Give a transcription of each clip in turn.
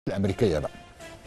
الامريكيه بقى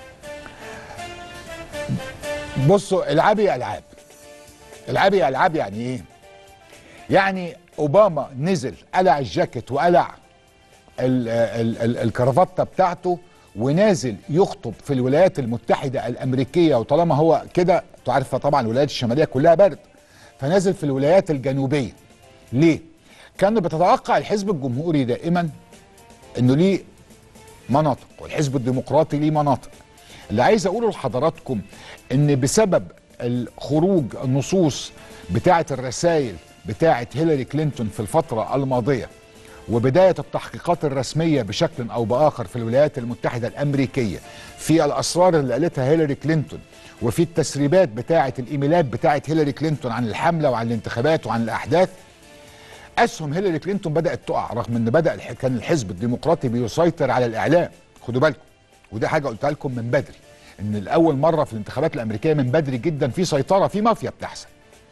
بصوا العابي العاب العابي العاب يعني ايه يعني اوباما نزل قلع الجاكيت وقلع ال ال ال الكرافته بتاعته ونازل يخطب في الولايات المتحده الامريكيه وطالما هو كده انتوا عارفه طبعا الولايات الشماليه كلها برد فنازل في الولايات الجنوبيه ليه؟ كان بتتوقع الحزب الجمهوري دائما انه ليه مناطق والحزب الديمقراطي ليه مناطق اللي عايز اقوله لحضراتكم ان بسبب الخروج النصوص بتاعه الرسائل بتاعه هيلاري كلينتون في الفتره الماضيه وبدايه التحقيقات الرسميه بشكل او باخر في الولايات المتحده الامريكيه في الاسرار اللي قالتها هيلاري كلينتون وفي التسريبات بتاعه الايميلات بتاعه هيلاري كلينتون عن الحمله وعن الانتخابات وعن الاحداث اسهم هيلاري كلينتون بدات تقع رغم ان بدا الح- كان الحزب الديمقراطي بيسيطر على الاعلام خدوا بالكم وده حاجه قلتها لكم من بدري ان الاول مره في الانتخابات الامريكيه من بدري جدا في سيطره في مافيا بتحصل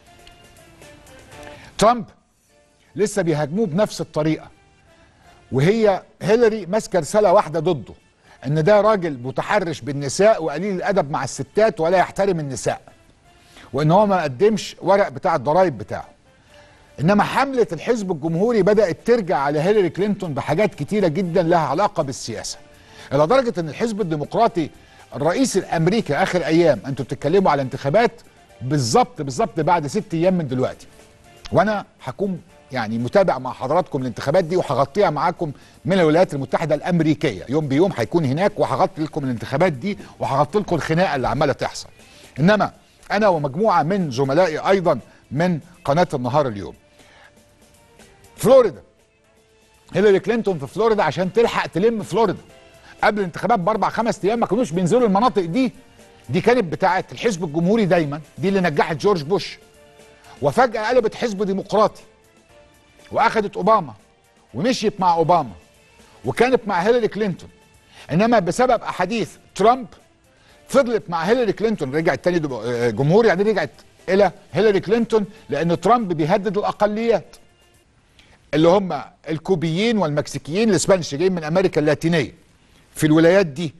ترامب لسه بيهاجموه بنفس الطريقه وهي هيلاري ماسكه رساله واحده ضده ان ده راجل متحرش بالنساء وقليل الادب مع الستات ولا يحترم النساء وان هو ما قدمش ورق بتاع الضرايب بتاعه انما حمله الحزب الجمهوري بدات ترجع على هيلاري كلينتون بحاجات كتيره جدا لها علاقه بالسياسه الى درجه ان الحزب الديمقراطي الرئيس الامريكي اخر ايام انتوا بتتكلموا على انتخابات بالظبط بالظبط بعد ست ايام من دلوقتي وانا هكون يعني متابع مع حضراتكم الانتخابات دي وهغطيها معاكم من الولايات المتحده الامريكيه يوم بيوم هيكون هناك وهغطي لكم الانتخابات دي وهغطي لكم الخناقه اللي عماله تحصل انما انا ومجموعه من زملائي ايضا من قناه النهار اليوم فلوريدا هيلاري كلينتون في فلوريدا عشان تلحق تلم فلوريدا قبل الانتخابات باربع خمس ايام ما كانوش بينزلوا المناطق دي دي كانت بتاعه الحزب الجمهوري دايما دي اللي نجحت جورج بوش وفجاه قلبت حزب ديمقراطي واخدت اوباما ومشيت مع اوباما وكانت مع هيلاري كلينتون انما بسبب احاديث ترامب فضلت مع هيلاري كلينتون رجعت تاني دب- آه، جمهوري يعني رجعت الى هيلاري كلينتون لان ترامب بيهدد الاقليات اللي هم الكوبيين والمكسيكيين الاسبانيش جايين من امريكا اللاتينيه في الولايات دي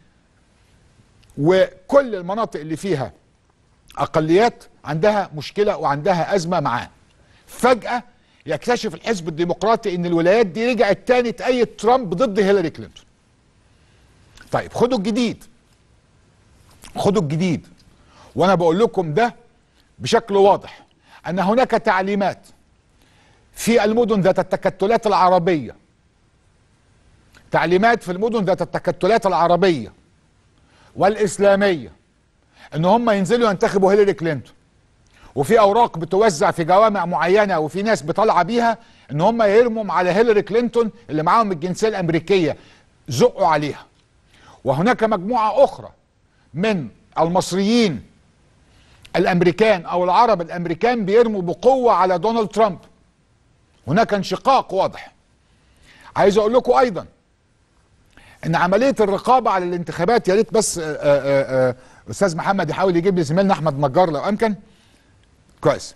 وكل المناطق اللي فيها اقليات عندها مشكله وعندها ازمه معاه فجاه يكتشف الحزب الديمقراطي ان الولايات دي رجعت تاني تأيد ترامب ضد هيلاري كلينتون طيب خدوا الجديد خدوا الجديد وانا بقول لكم ده بشكل واضح ان هناك تعليمات في المدن ذات التكتلات العربيه تعليمات في المدن ذات التكتلات العربيه والاسلاميه ان هم ينزلوا ينتخبوا هيلاري كلينتون وفي اوراق بتوزع في جوامع معينه وفي ناس بطالعه بيها ان هم يرموا على هيلاري كلينتون اللي معاهم الجنسيه الامريكيه زقوا عليها وهناك مجموعه اخرى من المصريين الامريكان او العرب الامريكان بيرموا بقوه على دونالد ترامب هناك انشقاق واضح عايز اقول لكم ايضا ان عمليه الرقابه على الانتخابات يا ريت بس آآ آآ استاذ محمد يحاول يجيب لي زميلنا احمد نجار لو امكن كويس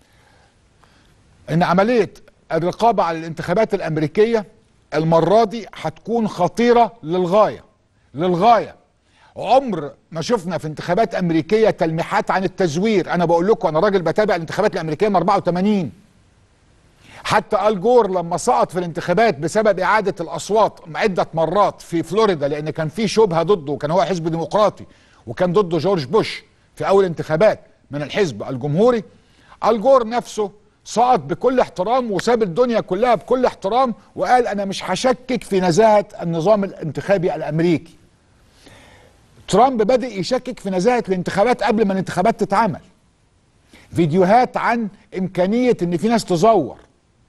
ان عمليه الرقابه على الانتخابات الامريكيه المره دي هتكون خطيره للغايه للغايه عمر ما شفنا في انتخابات امريكيه تلميحات عن التزوير انا بقول لكم انا راجل بتابع الانتخابات الامريكيه من 84 حتى ال جور لما سقط في الانتخابات بسبب اعاده الاصوات عده مرات في فلوريدا لان كان في شبهه ضده وكان هو حزب ديمقراطي وكان ضده جورج بوش في اول انتخابات من الحزب الجمهوري ال جور نفسه سقط بكل احترام وساب الدنيا كلها بكل احترام وقال انا مش هشكك في نزاهه النظام الانتخابي الامريكي ترامب بدأ يشكك في نزاهه الانتخابات قبل ما الانتخابات تتعمل فيديوهات عن امكانيه ان في ناس تزور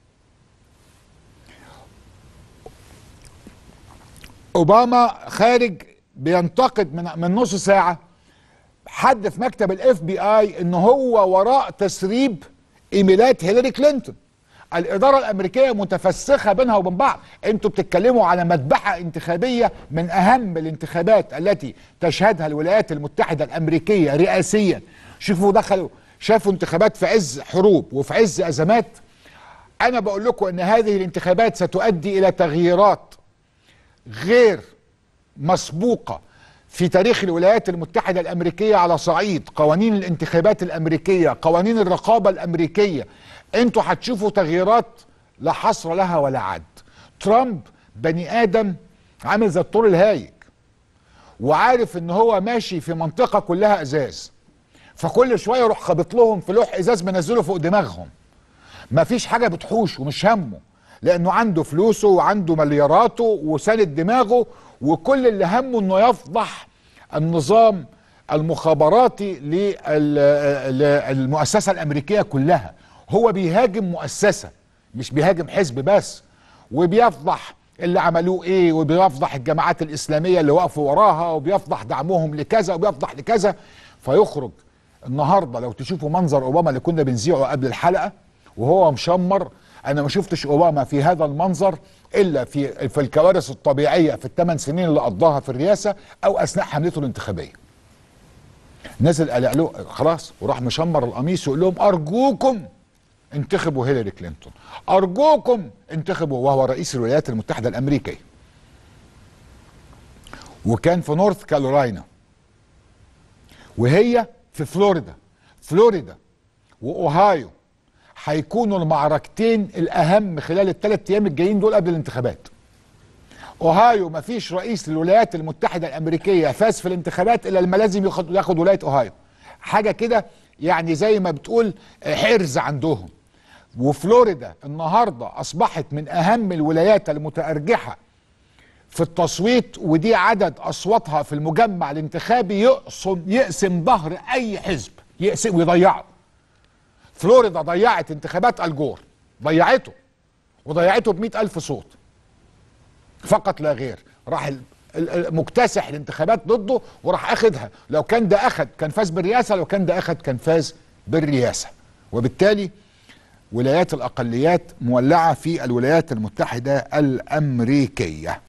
اوباما خارج بينتقد من من نص ساعه حد في مكتب الاف بي اي ان هو وراء تسريب ايميلات هيلاري كلينتون الاداره الامريكيه متفسخه بينها وبين بعض انتوا بتتكلموا على مذبحه انتخابيه من اهم الانتخابات التي تشهدها الولايات المتحده الامريكيه رئاسيا شوفوا دخلوا شافوا انتخابات في عز حروب وفي عز ازمات انا بقول لكم ان هذه الانتخابات ستؤدي الى تغييرات غير مسبوقه في تاريخ الولايات المتحدة الأمريكية على صعيد قوانين الانتخابات الأمريكية قوانين الرقابة الأمريكية انتوا هتشوفوا تغييرات لا حصر لها ولا عد ترامب بني آدم عامل زي الطور الهايج وعارف ان هو ماشي في منطقة كلها ازاز فكل شوية يروح خابط لهم في لوح ازاز منزله فوق دماغهم مفيش حاجة بتحوش ومش همه لانه عنده فلوسه وعنده ملياراته وساند دماغه وكل اللي همه انه يفضح النظام المخابراتي للمؤسسة الامريكية كلها هو بيهاجم مؤسسة مش بيهاجم حزب بس وبيفضح اللي عملوه ايه وبيفضح الجماعات الاسلاميه اللي وقفوا وراها وبيفضح دعمهم لكذا وبيفضح لكذا فيخرج النهارده لو تشوفوا منظر اوباما اللي كنا بنذيعه قبل الحلقه وهو مشمر انا ما شفتش اوباما في هذا المنظر الا في في الكوارث الطبيعيه في الثمان سنين اللي قضاها في الرئاسه او اثناء حملته الانتخابيه. نزل قال له خلاص وراح مشمر القميص ويقول لهم ارجوكم انتخبوا هيلاري كلينتون ارجوكم انتخبوا وهو رئيس الولايات المتحده الامريكيه وكان في نورث كارولاينا وهي في فلوريدا فلوريدا واوهايو هيكونوا المعركتين الاهم خلال الثلاث ايام الجايين دول قبل الانتخابات اوهايو مفيش رئيس للولايات المتحده الامريكيه فاز في الانتخابات الا لما لازم ياخد ياخد ولايه اوهايو حاجه كده يعني زي ما بتقول حرز عندهم وفلوريدا النهارده اصبحت من اهم الولايات المتارجحه في التصويت ودي عدد اصواتها في المجمع الانتخابي يقسم يقسم ظهر اي حزب يقسم ويضيعه فلوريدا ضيعت انتخابات الجور ضيعته وضيعته ب ألف صوت فقط لا غير راح مكتسح الانتخابات ضده وراح اخدها لو كان ده اخد كان فاز بالرئاسه لو كان ده اخد كان فاز بالرئاسه وبالتالي ولايات الاقليات مولعه في الولايات المتحده الامريكيه